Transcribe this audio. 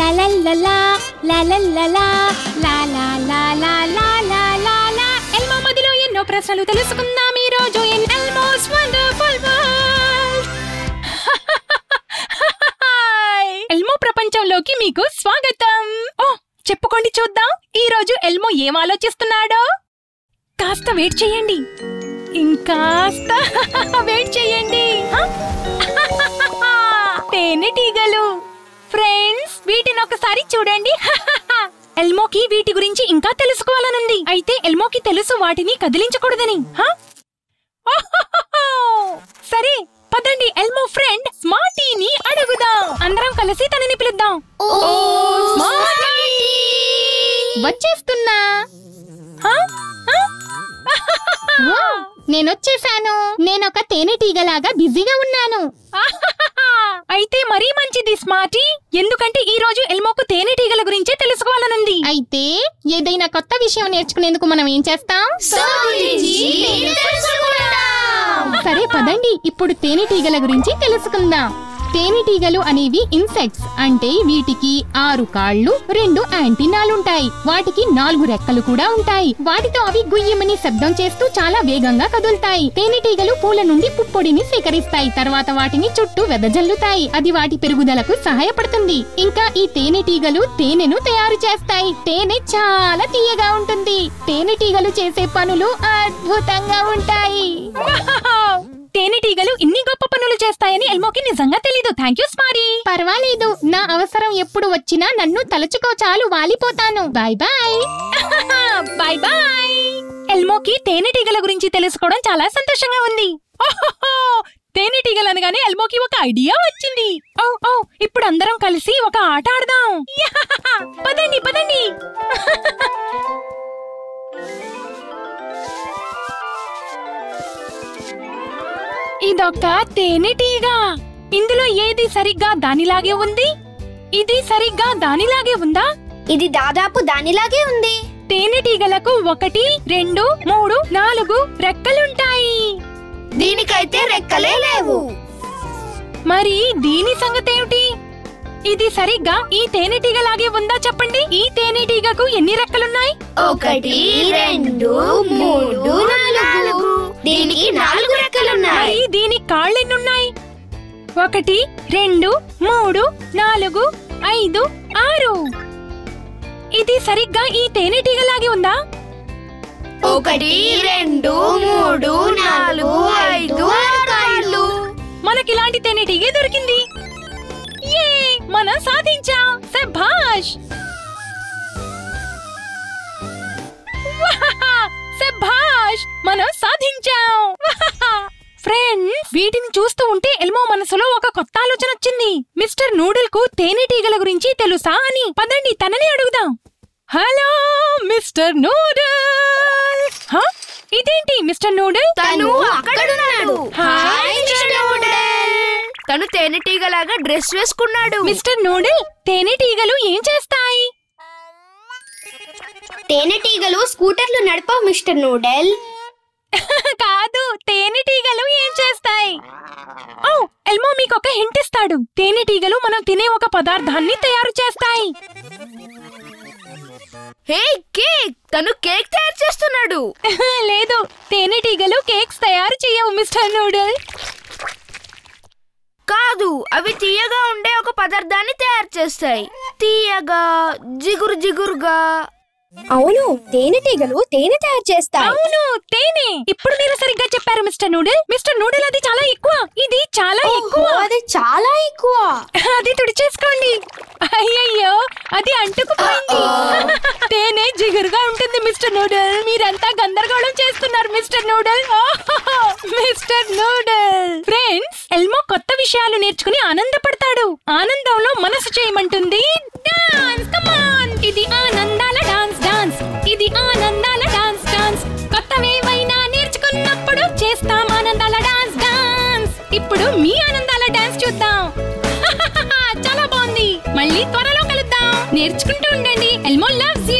లా లా లా లా లా లా లా లా లా లా లా లా లా లా లా లా Elmo మదిలో ఎన్నో ప్రశ్నలు తెలుసుకుందాం ఈ రోజు in Elmo's wonderful world Elmo ప్రపంచంలోకి మీకు స్వాగతం ఓ చెప్పుకోండి చూద్దాం ఈ రోజు ఎల్మో ఏం ఆలోచిస్తున్నాడో కాస్త వెయిట్ చేయండి ఇంకాస్త వెయిట్ చేయండి హ? తేనెటీగలు ఫ్రెండ్స్ వీటిని ఒకసారి చూడండి ఎల్మోకి వీటి గురించి ఇంకా తెలుసుకోవాలనుంది అయితే ఎల్మోకి తెలుసు వాటిని కదిలించకూడదని హ? ఓహోహోహో! సరే పదండి ఎల్మో ఫ్రెండ్ స్మార్టీని అడుగుదాం అందరం కలిసి తనని పిలుద్దాం స్మార్టీ! వచ్చేస్తున్నా హ? హ? ఓ, నేనొచ్చేసాను నేనొక తేనెటీగలాగా బిజీగా ఉన్నాను ఆహాహాహా! అయితే మరీ మంచిది స్మార్టీ ఎందుకంటే ఈ రోజు ఎల్మోకు తేనెటీగల గురించే తెలుసుకోవాలనుంది అయితే ఏదైనా కొత్త విషయం నేర్చుకునేందుకు మనం ఏం చేస్తాం సరే పదండి ఇప్పుడు తేనెటీగల గురించి తెలుసుకుందాం తేనెటీగలు అనేవి ఇన్సెక్ట్స్ అంటే వీటికి ఆరు కాళ్ళు రెండు యాంటీనాలుంటాయి వాటికి నాలుగు రెక్కలు కూడా ఉంటాయి వాటితో అవి గుయ్యమని శబ్దం చేస్తూ చాలా వేగంగా కదులుతాయి తేనెటీగలు పూల నుండి పుప్పొడిని సేకరిస్తాయి తర్వాత వాటిని చుట్టూ వెదజల్లుతాయి అది వాటి పెరుగుదలకు సహాయపడుతుంది ఇంకా ఈ తేనెటీగలు తేనెను తయారు చేస్తాయి తేనె చాలా తీయగా ఉంటుంది తేనెటీగలు చేసే పనులు అద్భుతంగా ఉంటాయి వావ్! తేనెటీగలు ఇన్ని గొప్ప పనులు చేస్తాయని ఎల్మోకి నిజంగా తెలీదు థ్యాంక్ యూ స్మారీ పర్వాలేదు నా అవసరం ఎప్పుడు వచ్చినా నన్ను తలుచుకో చాలు వాలిపోతాను బాయ్ బాయ్ బాయ్ బాయ్ ఎల్మోకి తేనెటీగల గురించి తెలుసుకోవడం చాలా సంతోషంగా ఉంది ఓహోహో! తేనెటీగలు అనగానే ఎల్మోకి ఒక ఐడియా వచ్చింది ఓ ఓ ఇప్పుడు అందరం కలిసి ఒక ఆట ఆడదాం యాహాహా! పదండి పదండి ఇదొక తేనెటీగ ఇందులో ఏది సరిగ్గా దానిలాగే ఉంది ఇది సరిగ్గా దానిలాగే ఉందా ఇది దాదాపు దానిలాగే ఉంది తేనెటీగలకు ఒకటి రెండు మూడు నాలుగు రెక్కలుంటాయి దీనికైతే రెక్కలే లేవు మరి దీని సంగతేమిటి ఇది సరిగ్గా ఈ తేనెటీగలాగే ఉందా చెప్పండి ఈ తేనెటీగకు ఎన్ని రెక్కలున్నాయి ఒకటి రెండు మూడు నాలుగు దీనికి నాలుగు రెక్కలున్నాయి మరి దీని కాళ్ళెన్నున్నాయి ఒకటి రెండు మూడు నాలుగు ఐదు ఆరు ఇది సరిగ్గా ఈ తేనెటీగలాగే ఉందా ఒకటి రెండు మూడు నాలుగు ఐదు ఆరు కాళ్ళు మనకిలాంటి తేనెటీగే దొరికింది ఏ మనం సాధించాం శభాష్ వాహా! శభాష్ మనం సాధించాం వాహా! ఫ్రెండ్స్ వీటిని చూస్తూ ఉంటే ఎల్మో మనసులో ఒక కొత్త ఆలోచన వచ్చింది మిస్టర్ నూడిల్ కు తేనెటీగల గురించి తెలుసా అని పదండి తనని అడుగుదాం హలో మిస్టర్ నూడిల్ హ? ఇదేంటి మిస్టర్ నూడిల్ తను అక్కడున్నాడు హాయ్, మిస్టర్ నూడిల్. తను తేనెటీగలాగా డ్రెస్ వేసుకున్నాడు మిస్టర్ నూడిల్ తేనెటీగలు ఏం చేస్తాయి తేనెటీగలు స్కూటర్లు నడపవు మిస్టర్ నూడెల్ కాదు తేనెటీగలు ఏం చేస్తాయి ఓ ఎల్మో మీకు ఒక హింట్ ఇస్తాడు తేనెటీగలు మనం తినే ఒక పదార్థాన్ని తయారు చేస్తాయి హే కేక్ తను కేక్ తయారు చేస్తున్నాడు లేదు తేనెటీగలు కేక్స్ తయారు చేయవు మిస్టర్ నూడిల్ కాదు అవి తీయగా ఉండే ఒక పదార్థాన్ని తయారు చేస్తాయి తీయగా జిగురు జిగురుగా అవును తేనెటీగలు తేనె తయారు చేస్తాయి అవును తేనె ఇప్పుడు మీరు సరిగ్గా చెప్పారు మిస్టర్ నూడిల్ మిస్టర్ నూడిల్ అది చాలా ఎక్కువ ఇది చాలా ఎక్కువ అది చాలా ఎక్కువ అది తుడిచేసుకోండి అయ్యయ్యో అది అంటుకుపోయింది తేనె జిగురుగా ఉంటుంది మిస్టర్ నూడల్ మీరంతా గందరగోళం చేస్తున్నారు మిస్టర్ నూడల్ ఓహోహో, మిస్టర్ నూడల్ ఫ్రెండ్స్ ఎల్మో కొత్త విషయాలు నేర్చుకుని ఆనందపడతాడు ఆనందంలో మనసు చేయమంటుంది డాన్స్ కమాన్ ఇది ఆనందాల డాన్స్ డాన్స్ ఇది ఆనందాల డాన్స్ డాన్స్ కొత్తవేవైనా నేర్చుకున్నప్పుడు చేస్తాం ఆనందాల డాన్స్ డాన్స్ ఇప్పుడు మీ ఆనందాల డాన్స్ చూద్దాం చాలా బాగుంది మళ్ళీ త్వరలో కలుద్దాం నేర్చుకుంటూ ఉండండి ఎల్మో లవ్స్